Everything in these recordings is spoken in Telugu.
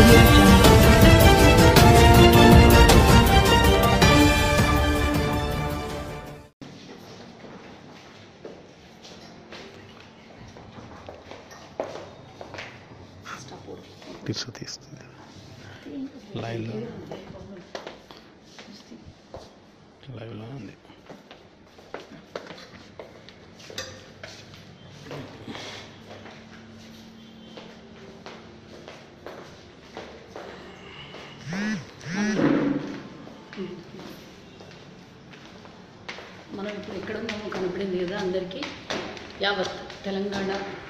audio jungle. తీసు తీస్తుంది లైవ్లో లైవ్లో ఉంది మనం ఇప్పుడు ఎక్కడ ఉన్నామో కనపడింది కదా అందరికీ యావత్ తెలంగాణ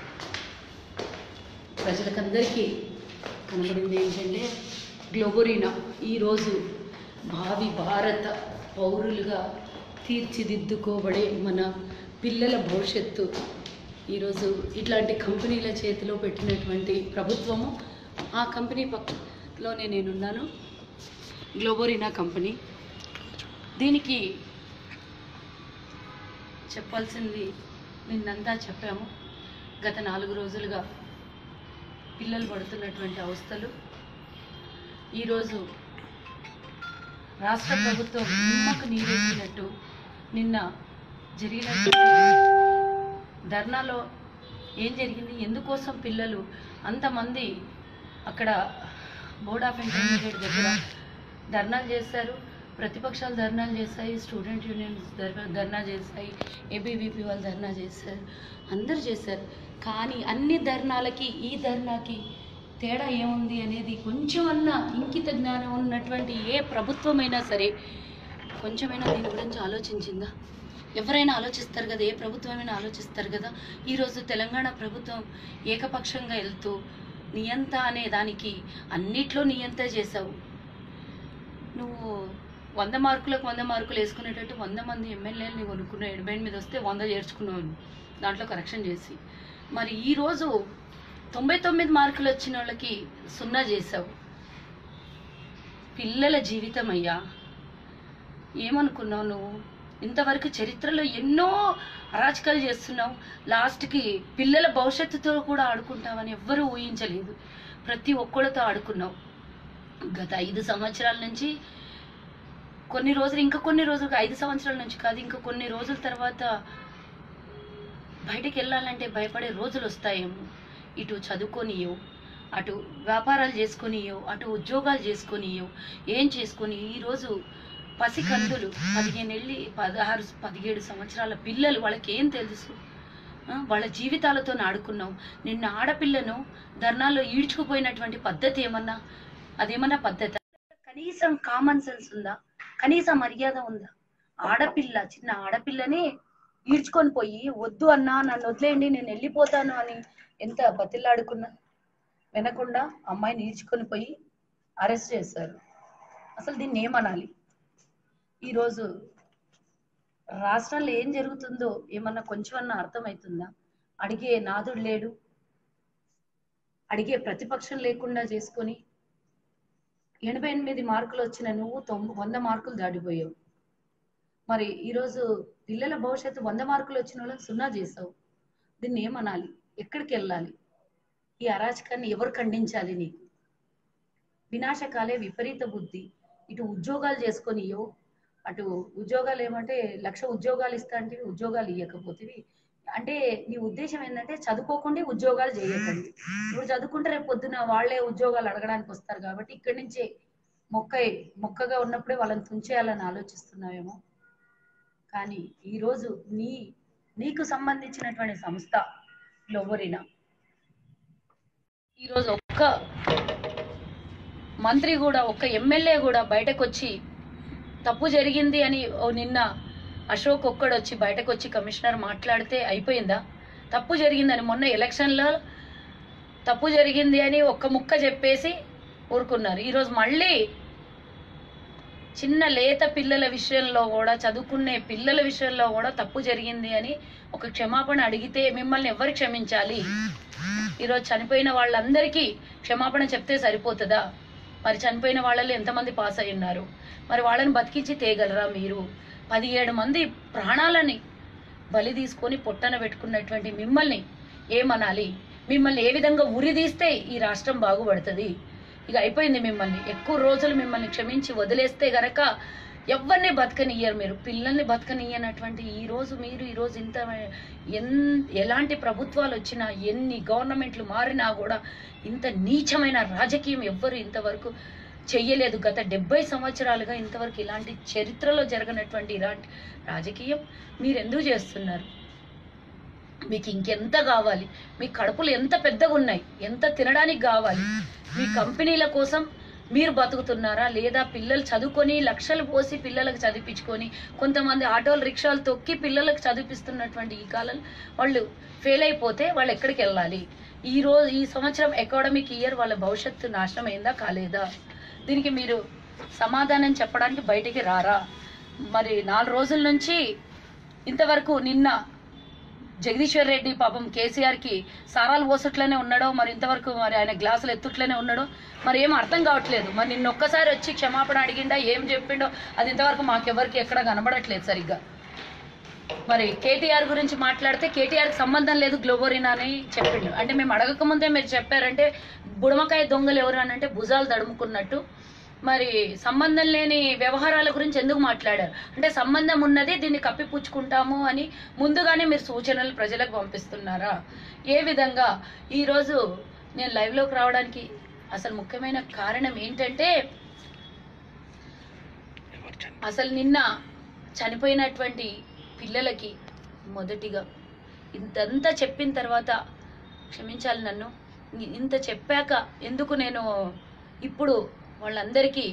ప్రజలకందరికీ కనబడింది ఏంటంటే గ్లోబోరీనా ఈరోజు భావి భారత పౌరులుగా తీర్చిదిద్దుకోబడే మన పిల్లల భవిష్యత్తు ఈరోజు ఇట్లాంటి కంపెనీల చేతిలో పెట్టినటువంటి ప్రభుత్వము ఆ కంపెనీ పక్కలోనే నేనున్నాను గ్లోబోరీనా కంపెనీ దీనికి చెప్పాల్సింది నిన్నంతా చెప్పాము గత నాలుగు రోజులుగా పిల్లలు పడుతున్నటువంటి అవస్థలు ఈరోజు రాష్ట్ర ప్రభుత్వం నిమ్మకు నీరేసినట్టు నిన్న జరిగినటువంటి ధర్నాలో ఏం జరిగింది ఎందుకోసం పిల్లలు అంతమంది అక్కడ బోర్డ్ ఆఫ్ ఇంటర్మీడియట్ దగ్గర ధర్నాలు చేశారు ప్రతిపక్షాలు ధర్నాలు చేస్తాయి స్టూడెంట్ యూనియన్స్ ధర్నా ధర్నా చేస్తాయి ఏబీవీపీ వాళ్ళు ధర్నా చేశారు అందరు చేశారు కానీ అన్ని ధర్నాలకి ఈ ధర్నాకి తేడా ఏముంది అనేది కొంచెమన్నా ఇంకిత జ్ఞానం ఉన్నటువంటి ఏ ప్రభుత్వమైనా సరే కొంచెమైనా దీని గురించి ఆలోచించిందా ఎవరైనా ఆలోచిస్తారు కదా ఏ ప్రభుత్వమైనా ఆలోచిస్తారు కదా ఈరోజు తెలంగాణ ప్రభుత్వం ఏకపక్షంగా వెళ్తూ నియంత అనే దానికి అన్నిట్లో నియంత చేసావు నువ్వు వంద మార్కులకు వంద మార్కులు వేసుకునేటట్టు వంద మంది ఎమ్మెల్యేలని కొనుక్కున్న ఎనభై ఎనిమిది వస్తే వంద చేర్చుకున్నావు దాంట్లో కరెక్షన్ చేసి మరి ఈరోజు తొంభై తొమ్మిది మార్కులు వచ్చిన వాళ్ళకి సున్నా చేసావు పిల్లల జీవితం అయ్యా ఏమనుకున్నావు నువ్వు ఇంతవరకు చరిత్రలో ఎన్నో అరాచకాలు చేస్తున్నావు లాస్ట్కి పిల్లల భవిష్యత్తుతో కూడా ఆడుకుంటావని ఎవ్వరూ ఊహించలేదు ప్రతి ఒక్కళ్ళతో ఆడుకున్నావు గత ఐదు సంవత్సరాల నుంచి కొన్ని రోజులు ఇంకా కొన్ని రోజులు ఐదు సంవత్సరాల నుంచి కాదు ఇంకా కొన్ని రోజుల తర్వాత బయటికి వెళ్ళాలంటే భయపడే రోజులు వస్తాయేమో ఇటు చదువుకొనియో అటు వ్యాపారాలు చేసుకొనియో అటు ఉద్యోగాలు చేసుకొనియో ఏం చేసుకొని ఈరోజు పసికందులు పదిహేను వెళ్ళి పదహారు పదిహేడు సంవత్సరాల పిల్లలు వాళ్ళకి ఏం తెలుసు ఆ, వాళ్ళ జీవితాలతో ఆడుకున్నాం నిన్న ఆడపిల్లను ధర్నాల్లో ఈడ్చుకుపోయినటువంటి పద్ధతి ఏమన్నా అదేమన్నా పద్ధతి కనీసం కామన్ సెన్స్ ఉందా కనీస మర్యాద ఉందా ఆడపిల్ల చిన్న ఆడపిల్లని ఈడ్చుకొని పోయి వద్దు అన్నా నన్ను వదిలేయండి నేను వెళ్ళిపోతాను అని ఎంత బతిల్లాడుకున్నా వినకుండా అమ్మాయిని ఈడ్చుకొని పోయి అరెస్ట్ చేశారు అసలు దీన్ని ఏమనాలి ఈరోజు రాష్ట్రంలో ఏం జరుగుతుందో ఏమన్నా కొంచెమన్నా అర్థమవుతుందా అడిగే నాదుడు లేడు అడిగే ప్రతిపక్షం లేకుండా చేసుకొని ఎనభై ఎనిమిది మార్కులు వచ్చిన నువ్వు తొంభై వంద మార్కులు దాటిపోయావు మరి ఈరోజు పిల్లల భవిష్యత్తు వంద మార్కులు వచ్చిన వాళ్ళని సున్నా చేసావు దీన్ని ఏమనాలి ఎక్కడికి వెళ్ళాలి ఈ అరాచకాన్ని ఎవరు ఖండించాలి నీకు వినాశకాలే విపరీత బుద్ధి ఇటు ఉద్యోగాలు చేసుకొనియో అటు ఉద్యోగాలు ఏమంటే లక్ష ఉద్యోగాలు ఇస్తా అంటే ఉద్యోగాలు ఇవ్వకపోతే అంటే నీ ఉద్దేశం ఏంటంటే చదువుకోకుండా ఉద్యోగాలు చేయకండి ఇప్పుడు చదువుకుంటే రేపు పొద్దున వాళ్ళే ఉద్యోగాలు అడగడానికి వస్తారు కాబట్టి ఇక్కడి నుంచే మొక్క మొక్కగా ఉన్నప్పుడే వాళ్ళని తుంచేయాలని ఆలోచిస్తున్నావేమో కానీ ఈరోజు నీ నీకు సంబంధించినటువంటి సంస్థ గ్లోబోరినా ఈరోజు ఒక్క మంత్రి కూడా ఒక్క ఎమ్మెల్యే కూడా బయటకు వచ్చి తప్పు జరిగింది అని ఓ నిన్న అశోక్ ఒక్కడు వచ్చి బయటకు వచ్చి కమిషనర్ మాట్లాడితే అయిపోయిందా తప్పు జరిగిందని మొన్న ఎలక్షన్లో తప్పు జరిగింది అని ఒక్క ముక్క చెప్పేసి ఊరుకున్నారు ఈరోజు మళ్ళీ చిన్న లేత పిల్లల విషయంలో కూడా చదువుకునే పిల్లల విషయంలో కూడా తప్పు జరిగింది అని ఒక క్షమాపణ అడిగితే మిమ్మల్ని ఎవరు క్షమించాలి ఈరోజు చనిపోయిన వాళ్ళందరికీ క్షమాపణ చెప్తే సరిపోతుందా మరి చనిపోయిన వాళ్ళలో ఎంతమంది పాస్ అయి ఉన్నారు మరి వాళ్ళని బతికించి తేగలరా మీరు పదిహేడు మంది ప్రాణాలని బలి తీసుకొని పొట్టన పెట్టుకున్నటువంటి మిమ్మల్ని ఏమనాలి మిమ్మల్ని ఏ విధంగా ఉరి తీస్తే ఈ రాష్ట్రం బాగుపడుతుంది ఇక అయిపోయింది మిమ్మల్ని ఎక్కువ రోజులు మిమ్మల్ని క్షమించి వదిలేస్తే గనక ఎవరిని బతకనియ్యరు మీరు పిల్లల్ని బతకనియ్యనటువంటి ఈ రోజు మీరు ఈ రోజు ఇంత ఎన్ ఎలాంటి ప్రభుత్వాలు వచ్చినా ఎన్ని గవర్నమెంట్లు మారినా కూడా ఇంత నీచమైన రాజకీయం ఎవ్వరు ఇంతవరకు చెయ్యలేదు గత డెబ్బై సంవత్సరాలుగా ఇంతవరకు ఇలాంటి చరిత్రలో జరగనటువంటి ఇలాంటి రాజకీయం మీరు ఎందుకు చేస్తున్నారు మీకు ఇంకెంత కావాలి మీ కడుపులు ఎంత పెద్దగా ఉన్నాయి ఎంత తినడానికి కావాలి మీ కంపెనీల కోసం మీరు బతుకుతున్నారా లేదా పిల్లలు చదువుకొని లక్షలు పోసి పిల్లలకు చదివించుకొని కొంతమంది ఆటోలు రిక్షాలు తొక్కి పిల్లలకు చదివిస్తున్నటువంటి ఈ కాలం వాళ్ళు ఫెయిల్ అయిపోతే వాళ్ళు ఎక్కడికి వెళ్ళాలి ఈ రోజు ఈ సంవత్సరం అకాడమిక్ ఇయర్ వాళ్ళ భవిష్యత్తు నాశనం అయిందా కాలేదా దీనికి మీరు సమాధానం చెప్పడానికి బయటికి రారా మరి నాలుగు రోజుల నుంచి ఇంతవరకు నిన్న జగదీశ్వర్ రెడ్డి పాపం కేసీఆర్ కి సారాలు పోసట్లోనే ఉన్నాడో మరి ఇంతవరకు మరి ఆయన గ్లాసులు ఎత్తుట్లోనే ఉన్నాడో మరి ఏం అర్థం కావట్లేదు మరి నిన్న ఒక్కసారి వచ్చి క్షమాపణ అడిగిండా ఏం చెప్పిండో అది ఇంతవరకు మాకెవరికి ఎక్కడ కనబడట్లేదు సరిగ్గా మరి కేటీఆర్ గురించి మాట్లాడితే కేటీఆర్కి సంబంధం లేదు గ్లోబోరినా అని చెప్పిండు అంటే మేము అడగక ముందే మీరు చెప్పారంటే బుడమకాయ దొంగలు ఎవరు అని అంటే భుజాలు తడుముకున్నట్టు మరి సంబంధం లేని వ్యవహారాల గురించి ఎందుకు మాట్లాడారు అంటే సంబంధం ఉన్నది దీన్ని కప్పిపుచ్చుకుంటాము అని ముందుగానే మీరు సూచనలు ప్రజలకు పంపిస్తున్నారా ఏ విధంగా ఈరోజు నేను లైవ్లోకి రావడానికి అసలు ముఖ్యమైన కారణం ఏంటంటే అసలు నిన్న చనిపోయినటువంటి పిల్లలకి మొదటిగా ఇంతంతా చెప్పిన తర్వాత క్షమించాలి నన్ను ఇ- ఇంత చెప్పాక ఎందుకు నేను ఇప్పుడు వాళ్ళందరికీ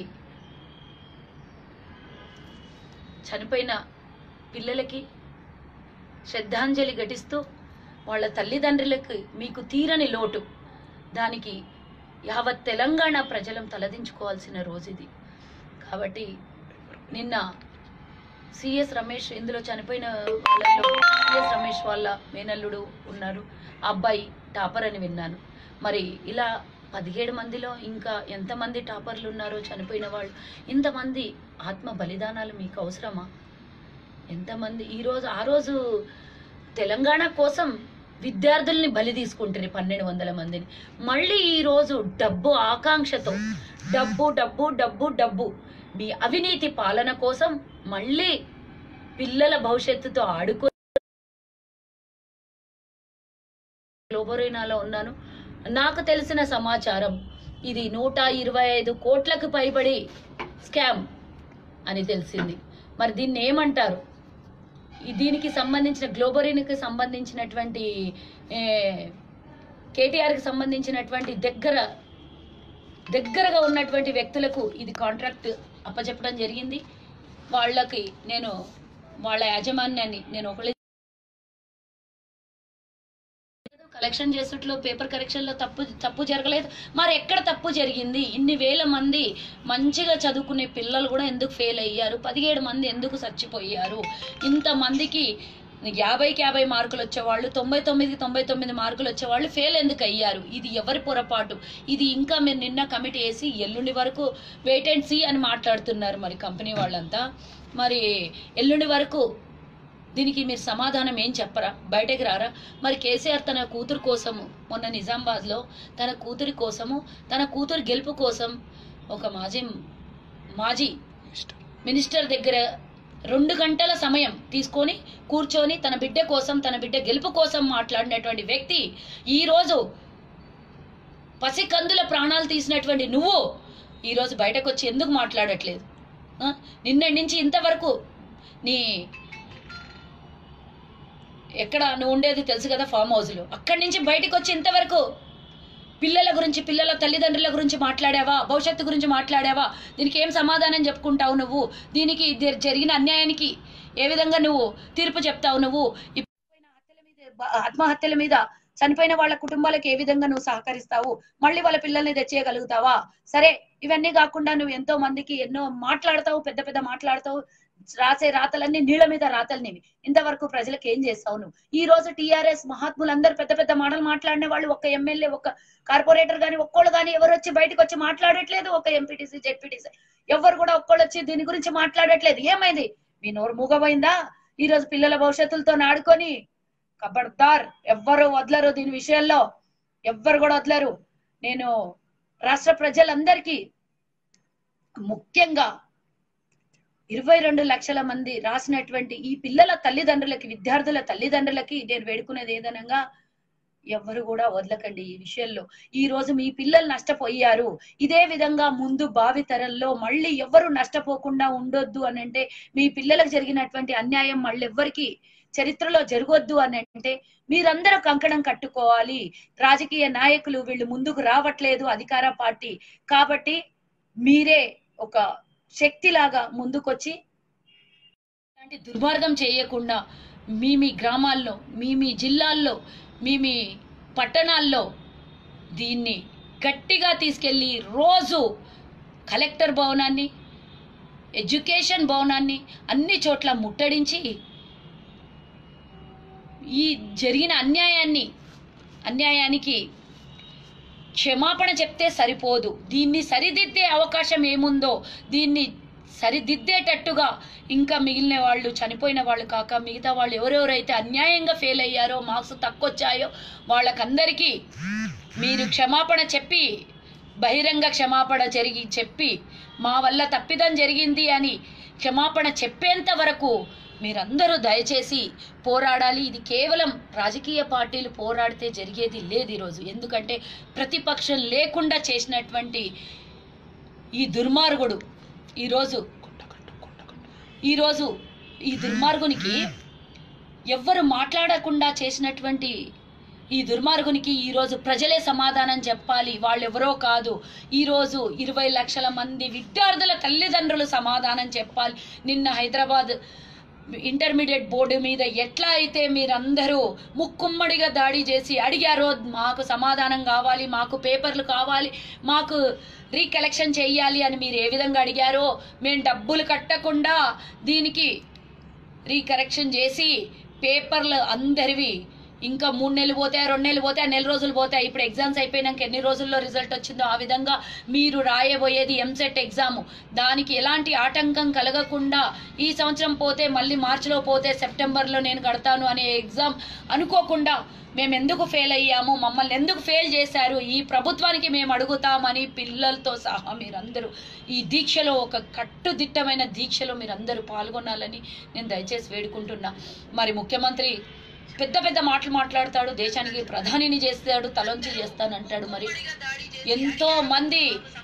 చనిపోయిన పిల్లలకి శ్రద్ధాంజలి ఘటిస్తూ వాళ్ళ తల్లిదండ్రులకి మీకు తీరని లోటు దానికి యావత్ తెలంగాణ ప్రజలం తలదించుకోవాల్సిన రోజు ఇది కాబట్టి నిన్న సిఎస్ రమేష్ ఇందులో చనిపోయిన వాళ్ళలో సిఎస్ రమేష్ వాళ్ళ మేనల్లుడు ఉన్నారు ఆ అబ్బాయి టాపర్ అని విన్నాను మరి ఇలా పదిహేడు మందిలో ఇంకా ఎంతమంది టాపర్లు ఉన్నారో చనిపోయిన వాళ్ళు ఇంతమంది ఆత్మ బలిదానాలు మీకు అవసరమా ఎంతమంది ఈరోజు ఆ రోజు తెలంగాణ కోసం విద్యార్థుల్ని బలి తీసుకుంటారు పన్నెండు వందల మందిని మళ్ళీ ఈ రోజు డబ్బు ఆకాంక్షతో డబ్బు డబ్బు డబ్బు డబ్బు మీ అవినీతి పాలన కోసం మళ్ళీ పిల్లల భవిష్యత్తుతో ఆడుకో గ్లోబోరేనాలో ఉన్నాను నాకు తెలిసిన సమాచారం ఇది నూట ఇరవై ఐదు కోట్లకు పైబడి స్కామ్ అని తెలిసింది మరి దీన్ని ఏమంటారు ఈ దీనికి సంబంధించిన గ్లోబరీనికి సంబంధించినటువంటి ఏ, కేటీఆర్కి సంబంధించినటువంటి దగ్గర దగ్గరగా ఉన్నటువంటి వ్యక్తులకు ఇది కాంట్రాక్ట్ అప్పచెప్పడం జరిగింది వాళ్ళకి నేను వాళ్ళ యాజమాన్యాన్ని నేను ఒకళ్ళే కలెక్షన్ చేసేట్లో పేపర్ కరెక్షన్ లో తప్పు తప్పు జరగలేదు మరి ఎక్కడ తప్పు జరిగింది ఇన్ని వేల మంది మంచిగా చదువుకునే పిల్లలు కూడా ఎందుకు ఫెయిల్ అయ్యారు పదిహేడు మంది ఎందుకు చచ్చిపోయారు ఇంతమందికి యాభైకి యాభై మార్కులు వచ్చేవాళ్ళు తొంభై తొమ్మిది తొంభై తొమ్మిది మార్కులు వచ్చేవాళ్ళు ఫెయిల్ ఎందుకు అయ్యారు ఇది ఎవరి పొరపాటు ఇది ఇంకా మీరు నిన్న కమిటీ వేసి ఎల్లుండి వరకు వెయిట్ అండ్ సీ అని మాట్లాడుతున్నారు మరి కంపెనీ వాళ్ళంతా మరి ఎల్లుండి వరకు దీనికి మీరు సమాధానం ఏం చెప్పరా బయటకు రారా మరి కేసీఆర్ తన కూతురు కోసము మొన్న నిజామాబాద్లో తన కూతురి కోసము తన కూతురు గెలుపు కోసం ఒక మాజీ మాజీ మినిస్టర్ దగ్గర రెండు గంటల సమయం తీసుకొని కూర్చొని తన బిడ్డ కోసం తన బిడ్డ గెలుపు కోసం మాట్లాడినటువంటి వ్యక్తి ఈ రోజు పసికందుల ప్రాణాలు తీసినటువంటి నువ్వు ఈ రోజు బయటకు వచ్చి ఎందుకు మాట్లాడట్లేదు ఆ? నిన్నటి నుంచి ఇంతవరకు నీ ఎక్కడ నువ్వు ఉండేది తెలుసు కదా ఫామ్ హౌస్లో అక్కడి నుంచి బయటకు వచ్చి ఇంతవరకు పిల్లల గురించి పిల్లల తల్లిదండ్రుల గురించి మాట్లాడావా భవిష్యత్తు గురించి మాట్లాడావా దీనికి ఏం సమాధానం చెప్పుకుంటావు నువ్వు దీనికి జ- జరిగిన అన్యాయానికి ఏ విధంగా నువ్వు తీర్పు చెప్తావు నువ్వు ఇప్పుడు హత్యల మీద బ- ఆత్మహత్యల మీద చనిపోయిన వాళ్ళ కుటుంబాలకు ఏ విధంగా నువ్వు సహకరిస్తావు మళ్ళీ వాళ్ళ పిల్లల్ని తెచ్చేయగలుగుతావా సరే ఇవన్నీ కాకుండా నువ్వు ఎంతో మందికి ఎన్నో మాట్లాడతావు పెద్ద పెద్ద మాట్లాడతావు రాసే రాతలన్నీ నీళ్ళ మీద రాతలు నీవి ఇంతవరకు ప్రజలకు ఏం చేస్తావు నువ్వు ఈ రోజు టిఆర్ఎస్ మహాత్ములందరూ పెద్ద పెద్ద మాటలు మాట్లాడిన వాళ్ళు ఒక ఎమ్మెల్యే ఒక కార్పొరేటర్ గాని ఒక్కళ్ళు గాని ఎవరు వచ్చి బయటకు వచ్చి మాట్లాడట్లేదు ఒక ఎంపీటీసీ జెడ్పీటీసీ ఎవరు కూడా ఒక్కళ్ళు వచ్చి దీని గురించి మాట్లాడట్లేదు ఏమైంది మీ నోరు మూగబోయిందా ఈ రోజు పిల్లల భవిష్యత్తులతో ఆడుకొని కబడ్దార్ ఎవ్వరు వదలరు దీని విషయంలో ఎవ్వరు కూడా వదలరు నేను రాష్ట్ర ప్రజలందరికీ ముఖ్యంగా ఇరవై రెండు లక్షల మంది రాసినటువంటి ఈ పిల్లల తల్లిదండ్రులకి విద్యార్థుల తల్లిదండ్రులకి నేను వేడుకునేది ఏదనగా ఎవ్వరు కూడా వదలకండి ఈ విషయంలో ఈ రోజు మీ పిల్లలు నష్టపోయారు ఇదే విధంగా ముందు భావి తరంలో మళ్ళీ ఎవ్వరు నష్టపోకుండా ఉండొద్దు అని అంటే మీ పిల్లలకు జరిగినటువంటి అన్యాయం మళ్ళీ ఎవ్వరికి చరిత్రలో జరగొద్దు అని అంటే మీరందరూ కంకణం కట్టుకోవాలి రాజకీయ నాయకులు వీళ్ళు ముందుకు రావట్లేదు అధికార పార్టీ కాబట్టి మీరే ఒక శక్తిలాగా ముందుకొచ్చి ఇలాంటి దుర్మార్గం చేయకుండా మీ మీ గ్రామాల్లో మీ మీ జిల్లాల్లో మీ మీ పట్టణాల్లో దీన్ని గట్టిగా తీసుకెళ్ళి రోజు కలెక్టర్ భవనాన్ని ఎడ్యుకేషన్ భవనాన్ని అన్ని చోట్ల ముట్టడించి ఈ జరిగిన అన్యాయాన్ని అన్యాయానికి క్షమాపణ చెప్తే సరిపోదు దీన్ని సరిదిద్దే అవకాశం ఏముందో దీన్ని సరిదిద్దేటట్టుగా ఇంకా మిగిలిన వాళ్ళు చనిపోయిన వాళ్ళు కాక మిగతా వాళ్ళు ఎవరెవరైతే అన్యాయంగా ఫెయిల్ అయ్యారో మార్క్స్ తక్కువ వచ్చాయో వాళ్ళకందరికీ మీరు క్షమాపణ చెప్పి బహిరంగ క్షమాపణ జరిగి చెప్పి మా వల్ల తప్పిదం జరిగింది అని క్షమాపణ చెప్పేంత వరకు మీరందరూ దయచేసి పోరాడాలి ఇది కేవలం రాజకీయ పార్టీలు పోరాడితే జరిగేది లేదు ఈరోజు ఎందుకంటే ప్రతిపక్షం లేకుండా చేసినటువంటి ఈ దుర్మార్గుడు ఈరోజు ఈరోజు ఈ దుర్మార్గునికి ఎవ్వరు మాట్లాడకుండా చేసినటువంటి ఈ దుర్మార్గునికి ఈరోజు ప్రజలే సమాధానం చెప్పాలి వాళ్ళెవరో కాదు ఈరోజు ఇరవై లక్షల మంది విద్యార్థుల తల్లిదండ్రులు సమాధానం చెప్పాలి నిన్న హైదరాబాద్ ఇంటర్మీడియట్ బోర్డు మీద ఎట్లా అయితే మీరందరూ ముక్కుమ్మడిగా దాడి చేసి అడిగారో మాకు సమాధానం కావాలి మాకు పేపర్లు కావాలి మాకు రీకలెక్షన్ చెయ్యాలి అని మీరు ఏ విధంగా అడిగారో మేము డబ్బులు కట్టకుండా దీనికి రీకరెక్షన్ చేసి పేపర్లు అందరివి ఇంకా మూడు నెలలు పోతాయి రెండు నెలలు పోతాయి నెల రోజులు పోతాయి ఇప్పుడు ఎగ్జామ్స్ అయిపోయినాక ఎన్ని రోజుల్లో రిజల్ట్ వచ్చిందో ఆ విధంగా మీరు రాయబోయేది ఎంసెట్ ఎగ్జామ్ దానికి ఎలాంటి ఆటంకం కలగకుండా ఈ సంవత్సరం పోతే మళ్ళీ మార్చిలో పోతే సెప్టెంబర్లో నేను కడతాను అనే ఎగ్జామ్ అనుకోకుండా మేము ఎందుకు ఫెయిల్ అయ్యాము మమ్మల్ని ఎందుకు ఫెయిల్ చేశారు ఈ ప్రభుత్వానికి మేము అడుగుతామని పిల్లలతో సహా మీరందరూ ఈ దీక్షలో ఒక కట్టుదిట్టమైన దీక్షలో మీరందరూ పాల్గొనాలని నేను దయచేసి వేడుకుంటున్నా మరి ముఖ్యమంత్రి పెద్ద పెద్ద మాటలు మాట్లాడతాడు దేశానికి ప్రధానిని చేస్తాడు తలొంచి చేస్తానంటాడు మరి ఎంతో మంది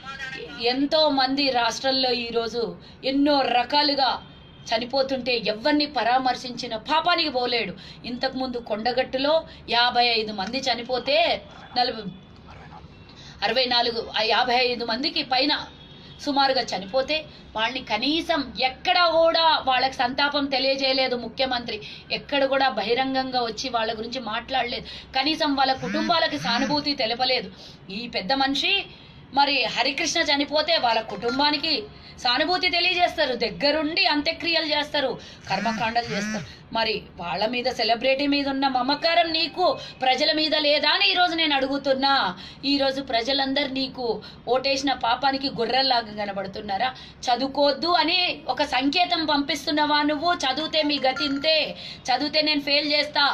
ఎంతో మంది రాష్ట్రంలో ఈరోజు ఎన్నో రకాలుగా చనిపోతుంటే ఎవరిని పరామర్శించిన పాపానికి పోలేడు ఇంతకుముందు కొండగట్టులో యాభై ఐదు మంది చనిపోతే నలభై అరవై నాలుగు ఆ యాభై ఐదు మందికి పైన సుమారుగా చనిపోతే వాళ్ళని కనీసం ఎక్కడ కూడా వాళ్ళకి సంతాపం తెలియజేయలేదు ముఖ్యమంత్రి ఎక్కడ కూడా బహిరంగంగా వచ్చి వాళ్ళ గురించి మాట్లాడలేదు కనీసం వాళ్ళ కుటుంబాలకి సానుభూతి తెలపలేదు ఈ పెద్ద మనిషి మరి హరికృష్ణ చనిపోతే వాళ్ళ కుటుంబానికి సానుభూతి తెలియజేస్తారు దగ్గరుండి అంత్యక్రియలు చేస్తారు కర్మకాండలు చేస్తారు మరి వాళ్ళ మీద సెలబ్రిటీ మీద ఉన్న మమకారం నీకు ప్రజల మీద లేదా అని ఈరోజు నేను అడుగుతున్నా ఈరోజు ప్రజలందరూ నీకు ఓటేసిన పాపానికి గొర్రెల్లాగా కనబడుతున్నారా చదువుకోవద్దు అని ఒక సంకేతం పంపిస్తున్నావా నువ్వు చదివితే మీ గతి ఇంతే చదివితే నేను ఫెయిల్ చేస్తా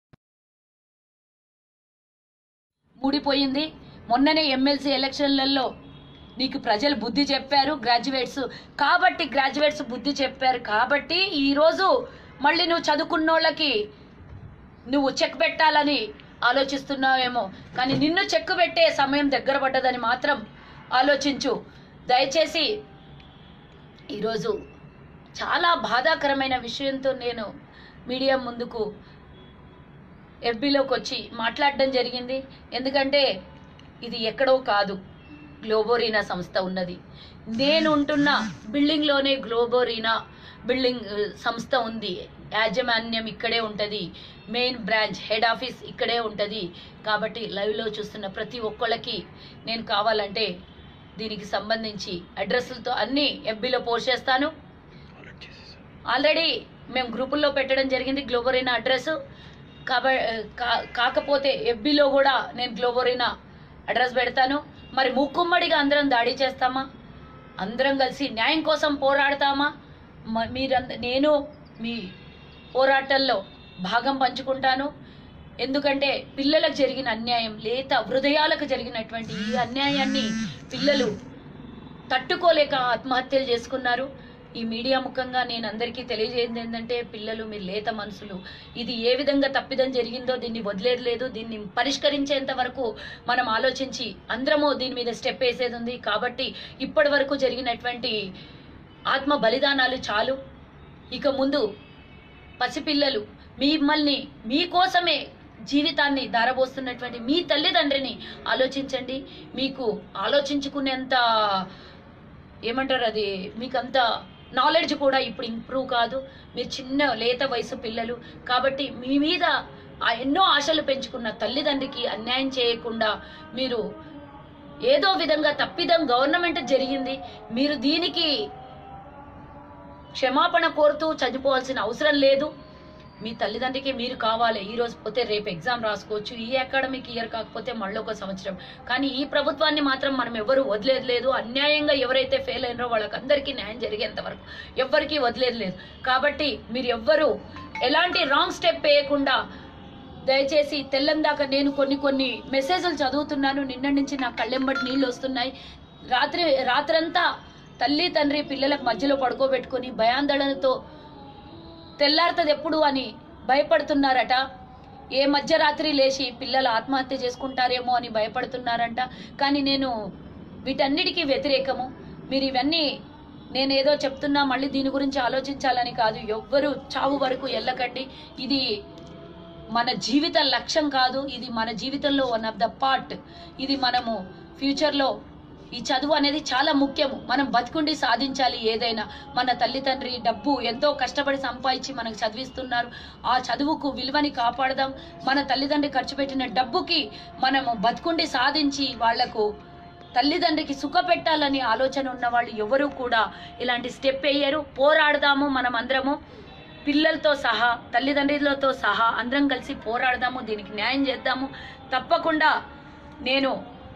మూడిపోయింది మొన్ననే ఎమ్మెల్సీ ఎలక్షన్లలో నీకు ప్రజలు బుద్ధి చెప్పారు గ్రాడ్యుయేట్స్ కాబట్టి గ్రాడ్యుయేట్స్ బుద్ధి చెప్పారు కాబట్టి ఈరోజు మళ్ళీ నువ్వు చదువుకున్నోళ్ళకి నువ్వు చెక్ పెట్టాలని ఆలోచిస్తున్నావేమో కానీ నిన్ను చెక్ పెట్టే సమయం దగ్గర పడ్డదని మాత్రం ఆలోచించు దయచేసి ఈరోజు చాలా బాధాకరమైన విషయంతో నేను మీడియా ముందుకు ఎఫ్బీలోకి వచ్చి మాట్లాడడం జరిగింది ఎందుకంటే ఇది ఎక్కడో కాదు గ్లోబోరీనా సంస్థ ఉన్నది నేను ఉంటున్న బిల్డింగ్లోనే గ్లోబోరీనా బిల్డింగ్ ఆ, సంస్థ ఉంది యాజమాన్యం ఇక్కడే ఉంటుంది మెయిన్ బ్రాంచ్ హెడ్ ఆఫీస్ ఇక్కడే ఉంటుంది కాబట్టి లైవ్లో చూస్తున్న ప్రతి ఒక్కళ్ళకి నేను కావాలంటే దీనికి సంబంధించి అడ్రస్లతో అన్నీ ఎఫ్బీలో పోస్ట్ చేస్తాను ఆల్రెడీ చేసేసారు ఆల్రెడీ మేము గ్రూపుల్లో పెట్టడం జరిగింది గ్లోబోరీనా అడ్రస్ కాబ కా- కాకపోతే ఎఫ్బీలో కూడా నేను గ్లోబోరీనా అడ్రస్ పెడతాను మరి ముక్కుమ్మడిగా అందరం దాడి చేస్తామా అందరం కలిసి న్యాయం కోసం పోరాడతామా మ- మీరంద నేను మీ పోరాటంలో భాగం పంచుకుంటాను ఎందుకంటే పిల్లలకు జరిగిన అన్యాయం లేత హృదయాలకు జరిగినటువంటి ఈ అన్యాయాన్ని పిల్లలు తట్టుకోలేక ఆత్మహత్యలు చేసుకున్నారు ఈ మీడియా ముఖంగా నేను అందరికీ తెలియజేయంది ఏంటంటే పిల్లలు మీరు లేత మనసులు ఇది ఏ విధంగా తప్పిదం జరిగిందో దీన్ని వదిలేదు లేదు దీన్ని పరిష్కరించేంత వరకు మనం ఆలోచించి అందరము దీని మీద స్టెప్ వేసేది ఉంది కాబట్టి ఇప్పటి వరకు జరిగినటువంటి ఆత్మ బలిదానాలు చాలు ఇక ముందు పసిపిల్లలు మిమ్మల్ని మీకోసమే జీవితాన్ని దారబోస్తున్నటువంటి మీ తల్లిదండ్రిని ఆలోచించండి మీకు ఆలోచించుకునేంత ఏమంటారు అది మీకు అంత నాలెడ్జ్ కూడా ఇప్పుడు ఇంప్రూవ్ కాదు మీరు చిన్న లేత వయసు పిల్లలు కాబట్టి మీ మీద ఆ ఎన్నో ఆశలు పెంచుకున్న తల్లిదండ్రికి అన్యాయం చేయకుండా మీరు ఏదో విధంగా తప్పిదం గవర్నమెంట్ జరిగింది మీరు దీనికి క్షమాపణ కోరుతూ చనిపోవాల్సిన అవసరం లేదు మీ తల్లిదండ్రికి మీరు కావాలి ఈ రోజు పోతే రేపు ఎగ్జామ్ రాసుకోవచ్చు ఈ అకాడమిక్ ఇయర్ కాకపోతే మళ్ళీ ఒక సంవత్సరం కానీ ఈ ప్రభుత్వాన్ని మాత్రం మనం ఎవరు వదిలేదు లేదు అన్యాయంగా ఎవరైతే ఫెయిల్ అయినారో వాళ్ళకందరికీ న్యాయం జరిగేంత వరకు ఎవ్వరికీ వదిలేదు లేదు కాబట్టి మీరు ఎవ్వరు ఎలాంటి రాంగ్ స్టెప్ వేయకుండా దయచేసి తెల్లందాక నేను కొన్ని కొన్ని మెసేజ్లు చదువుతున్నాను నిన్న నుంచి నా కళ్ళెంబటి నీళ్ళు వస్తున్నాయి రాత్రి రాత్రంతా తల్లి తండ్రి పిల్లలకు మధ్యలో పడుకోబెట్టుకొని భయాందోళనతో తెల్లారుతుంది ఎప్పుడు అని భయపడుతున్నారట ఏ మధ్యరాత్రి లేచి పిల్లలు ఆత్మహత్య చేసుకుంటారేమో అని భయపడుతున్నారంట కానీ నేను వీటన్నిటికీ వ్యతిరేకము మీరు ఇవన్నీ నేనేదో చెప్తున్నా మళ్ళీ దీని గురించి ఆలోచించాలని కాదు ఎవ్వరు చావు వరకు వెళ్ళకండి ఇది మన జీవిత లక్ష్యం కాదు ఇది మన జీవితంలో వన్ ఆఫ్ ద పార్ట్ ఇది మనము ఫ్యూచర్లో ఈ చదువు అనేది చాలా ముఖ్యము మనం బతుకుండి సాధించాలి ఏదైనా మన తల్లిదండ్రి డబ్బు ఎంతో కష్టపడి సంపాదించి మనకు చదివిస్తున్నారు ఆ చదువుకు విలువని కాపాడదాం మన తల్లిదండ్రి ఖర్చు పెట్టిన డబ్బుకి మనము బతుకుండి సాధించి వాళ్లకు తల్లిదండ్రికి సుఖ పెట్టాలని ఆలోచన ఉన్న వాళ్ళు ఎవరు కూడా ఇలాంటి స్టెప్ వేయరు పోరాడదాము మనం అందరము పిల్లలతో సహా తల్లిదండ్రులతో సహా అందరం కలిసి పోరాడదాము దీనికి న్యాయం చేద్దాము తప్పకుండా నేను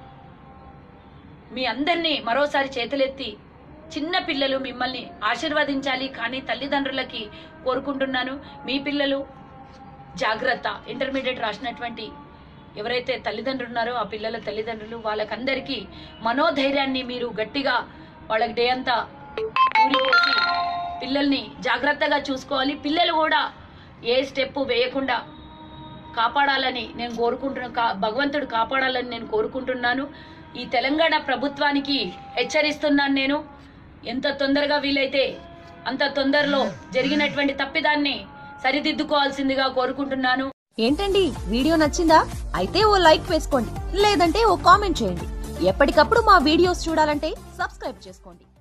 మీ అందరినీ మరోసారి చేతులెత్తి చిన్న పిల్లలు మిమ్మల్ని ఆశీర్వదించాలి కానీ తల్లిదండ్రులకి కోరుకుంటున్నాను మీ పిల్లలు జాగ్రత్త ఇంటర్మీడియట్ రాసినటువంటి ఎవరైతే తల్లిదండ్రులు ఉన్నారో ఆ పిల్లల తల్లిదండ్రులు వాళ్ళకందరికీ మనోధైర్యాన్ని మీరు గట్టిగా వాళ్ళకి డే అంతా ఊరిపోసి పిల్లల్ని జాగ్రత్తగా చూసుకోవాలి పిల్లలు కూడా ఏ స్టెప్ వేయకుండా కాపాడాలని నేను కోరుకుంటున్నా కా- భగవంతుడు కాపాడాలని నేను కోరుకుంటున్నాను ఈ తెలంగాణ ప్రభుత్వానికి హెచ్చరిస్తున్నాను నేను ఎంత తొందరగా వీలైతే అంత తొందరలో జరిగినటువంటి తప్పిదాన్ని సరిదిద్దుకోవాల్సిందిగా కోరుకుంటున్నాను ఏంటండి వీడియో నచ్చిందా అయితే ఓ లైక్ వేసుకోండి లేదంటే ఓ కామెంట్ చేయండి ఎప్పటికప్పుడు మా వీడియోస్ చూడాలంటే సబ్స్క్రైబ్ చేసుకోండి